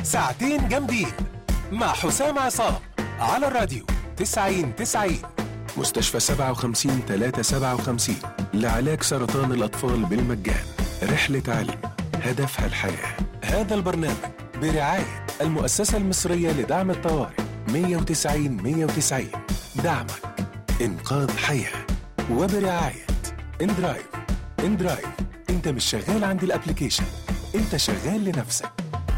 ساعتين جامدين مع حسام عصام على الراديو 90 90 مستشفى 57 357 لعلاج سرطان الأطفال بالمجان رحلة علم هدفها الحياة هذا البرنامج برعاية المؤسسة المصرية لدعم الطوارئ 190 190 دعمك إنقاذ حياة وبرعاية اندرايف اندرايف انت مش شغال عند الابليكيشن انت شغال لنفسك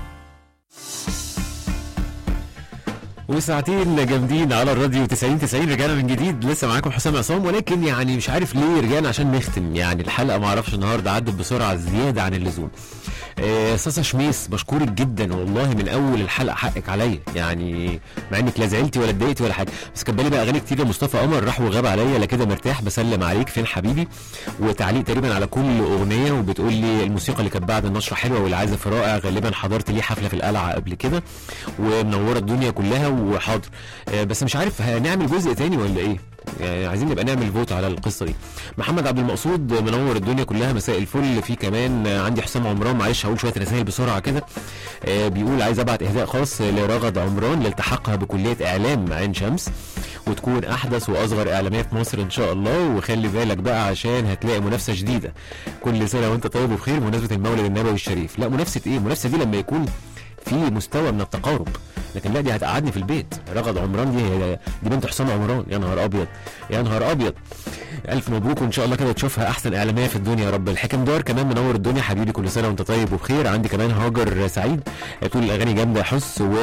وساعتين جامدين على الراديو 90 90 رجعنا من جديد لسه معاكم حسام عصام ولكن يعني مش عارف ليه رجعنا عشان نختم يعني الحلقه ما اعرفش النهارده عدت بسرعه زياده عن اللزوم آه، صاصه شميس بشكرك جدا والله من اول الحلقه حقك عليا يعني مع انك لا زعلتي ولا اتضايقتي ولا حاجه بس كان بالي بقى اغاني كتير لمصطفى قمر راح وغاب عليا لا كده مرتاح بسلم عليك فين حبيبي وتعليق تقريبا على كل اغنيه وبتقول لي الموسيقى اللي كانت بعد النشره حلوه والعازف رائع غالبا حضرت ليه حفله في القلعه قبل كده ومنوره الدنيا كلها وحاضر آه، بس مش عارف هنعمل جزء تاني ولا ايه يعني عايزين نبقى نعمل فوت على القصه دي محمد عبد المقصود منور الدنيا كلها مساء الفل في كمان آه، عندي حسام عمران معلش هقول شويه رسائل بسرعه كده آه، بيقول عايز ابعت اهداء خاص لرغد عمران لالتحاقها بكليه اعلام عين شمس وتكون احدث واصغر اعلاميه في مصر ان شاء الله وخلي بالك بقى عشان هتلاقي منافسه جديده كل سنه وانت طيب وبخير بمناسبه المولد النبوي الشريف لا منافسه ايه المنافسه دي لما يكون في مستوى من التقارب لكن لا دي هتقعدني في البيت رغد عمران دي هي- دي بنت حسام عمران يا نهار ابيض يا نهار ابيض الف مبروك وان شاء الله كده تشوفها احسن اعلاميه في الدنيا يا رب الحكم دار كمان منور الدنيا حبيبي كل سنه وانت طيب وبخير عندي كمان هاجر سعيد تقول الاغاني جامده حس و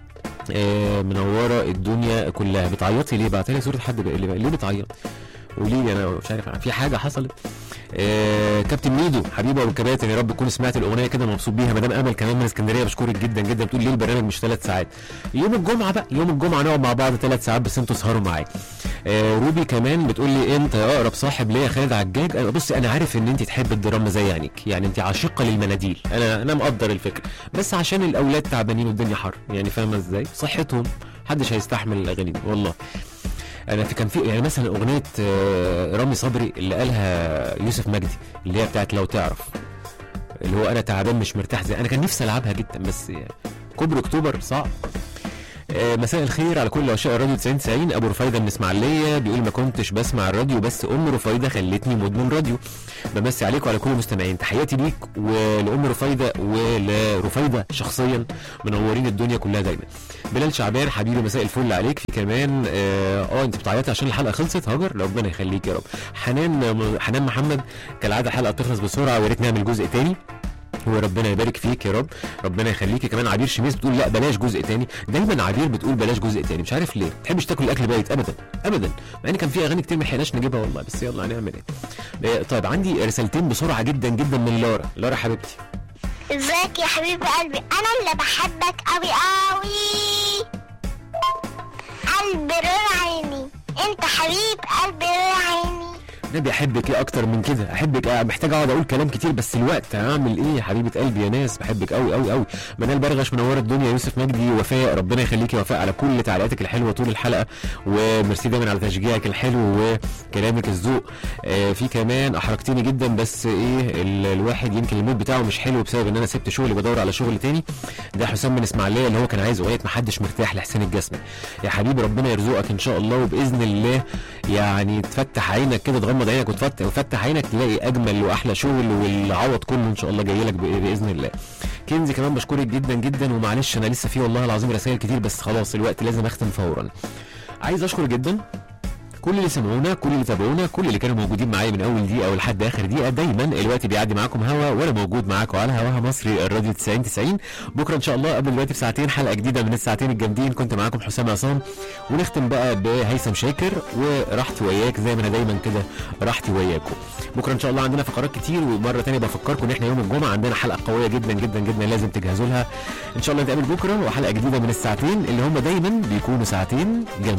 آه، منوره الدنيا كلها بتعيطي ليه بعتلي صوره حد بقى ليه ليه بتعيط قولي لي انا مش عارف في حاجه حصلت آه كابتن ميدو حبيبي ابو الكباتن يا رب تكون سمعت الاغنيه كده مبسوط بيها مدام امل كمان من اسكندريه بشكرك جدا جدا بتقول ليه البرنامج مش ثلاث ساعات يوم الجمعه بقى يوم الجمعه نقعد مع بعض ثلاث ساعات بس انتوا سهروا معايا آه روبي كمان بتقول لي انت يا اقرب صاحب ليا خالد عجاج أنا بصي انا عارف ان انت تحب الدراما زي عينيك يعني انت عاشقه للمناديل انا انا مقدر الفكره بس عشان الاولاد تعبانين والدنيا حر يعني فاهمه ازاي صحتهم محدش هيستحمل الاغاني دي والله انا في كان في يعني مثلا اغنيه آه، رامي صبري اللي قالها يوسف مجدي اللي هي بتاعت لو تعرف اللي هو انا تعبان مش مرتاح زي انا كان نفسي العبها جدا بس يعني كوبري اكتوبر صعب آه، مساء الخير على كل عشاق الراديو 90 90 ابو رفايده من اسماعيليه بيقول ما كنتش بسمع الراديو بس ام رفايده خلتني مدمن راديو بمسي عليك وعلى كل المستمعين تحياتي ليك ولام رفايده ولرفايده شخصيا منورين الدنيا كلها دايما بلال شعبان حبيبي مساء الفل عليك في كمان اه, آه انت بتعيطي عشان الحلقه خلصت هاجر ربنا يخليك يا رب حنان حنان محمد كالعاده الحلقه بتخلص بسرعه ويا ريت نعمل جزء تاني وربنا يبارك فيك يا رب ربنا يخليكي كمان عبير شميس بتقول لا بلاش جزء تاني دايما عبير بتقول بلاش جزء تاني مش عارف ليه ما تحبش تاكل الاكل بايت ابدا ابدا مع ان كان في اغاني كتير ما لحقناش نجيبها والله بس يلا هنعمل ايه آه، طيب عندي رسالتين بسرعه جدا جدا من لارا لارا حبيبتي ازيك يا حبيب قلبي انا اللي بحبك قوي قوي قلب نور عيني انت حبيب قلب نور عيني نبي احبك ايه اكتر من كده احبك آه، محتاج اقعد اقول كلام كتير بس الوقت هعمل ايه يا حبيبه قلبي يا ناس بحبك قوي قوي قوي منال برغش منوره الدنيا يوسف مجدي وفاء ربنا يخليكي وفاء على كل تعليقاتك الحلوه طول الحلقه وميرسي دايما على تشجيعك الحلو وكلامك الذوق آه في كمان احرجتني جدا بس ايه ال- الواحد يمكن المود بتاعه مش حلو بسبب ان انا سبت شغلي بدور على شغل تاني ده حسام من اسماعيليه اللي هو كان عايز اغنيه محدش مرتاح لحسين الجسمي يا حبيبي ربنا يرزقك ان شاء الله وباذن الله يعني تفتح عينك كده تغمض عينك وتفتح وتفتح عينك تلاقي اجمل واحلى شغل والعوض كله ان شاء الله جاي لك بإ- باذن الله كنزي كمان بشكرك جدا جدا ومعلش انا لسه في والله العظيم رسائل كتير بس خلاص الوقت لازم اختم فورا عايز اشكر جدا كل اللي سمعونا كل اللي تابعونا كل اللي كانوا موجودين معايا من اول دقيقه ولحد اخر دقيقه دايما الوقت بيعدي معاكم هوا وانا موجود معاكم على هواها مصري الراديو 90 90 بكره ان شاء الله قبل دلوقتي بساعتين حلقه جديده من الساعتين الجامدين كنت معاكم حسام عصام ونختم بقى بهيثم شاكر وراحتي وياك زي ما انا دايما كده راحتي وياكم بكره ان شاء الله عندنا فقرات كتير ومره تانية بفكركم ان احنا يوم الجمعه عندنا حلقه قويه جدا جدا جدا لازم تجهزوا لها ان شاء الله نتقابل بكره وحلقه جديده من الساعتين اللي هم دايما بيكونوا ساعتين جامدين